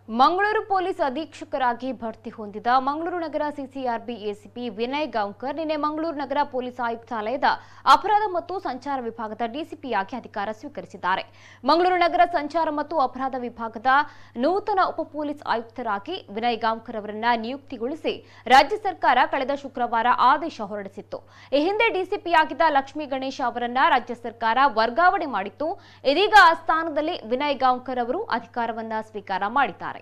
Mangaluru police ಅಧೀಕ್ಷಕರಾಗಿ ಭರ್ತಿ ಹೊಂದಿದ ಮಂಗಳೂರು ನಗರ ಸಿಸಿಆರ್ಬಿ ಎಸಿಪಿ ವಿನಯ್ ಗಾಂವ್ಕರ್ ನಿನ್ನೆ ಮಂಗಳೂರು ನಗರ ಪೊಲೀಸ್ ಆಯುಕ್ತಾಲಯದ ಅಪರಾಧ ಮತ್ತು ಸಂಚಾರ ವಿಭಾಗದ ಡಿಸಿಪಿಯಾಗಿ ಅಧಿಕಾರ ಸ್ವೀಕರಿಸಿದ್ದಾರೆ ಮಂಗಳೂರು ನಗರ ಸಂಚಾರ ಮತ್ತು ಅಪರಾಧ ವಿಭಾಗದ ನೂತನ ಉಪ ಪೊಲೀಸ್ ಆಯುಕ್ತರಾಗಿ ವಿನಯ್ ಗಾಂವ್ಕರ್ ಅವರನ್ನ ನಿಯುಕ್ತಿಗೊಳಿಸಿ ರಾಜ್ಯ ಸರ್ಕಾರ ಕಳೆದ ಶುಕ್ರವಾರ ಆದೇಶ ಹೊರಡಿಸಿತ್ತು ಈ ಹಿಂದೆ ಡಿಸಿಪಿಯಾಗಿದ್ದ ಲಕ್ಷ್ಮೀ ಗಣೇಶ ಅವರನ್ನ ರಾಜ್ಯ ಸರ್ಕಾರ ವರ್ಗಾವಣೆ ಮಾಡಿತ್ತು ಇದೀಗ ಆ ಸ್ಥಾನದಲ್ಲಿ ವಿನಯ್ ಗಾಂವ್ಕರ್ ಅವರು ಅಧಿಕಾರವನ್ನ ಸ್ವೀಕಾರ ಮಾಡಿದ್ದಾರೆ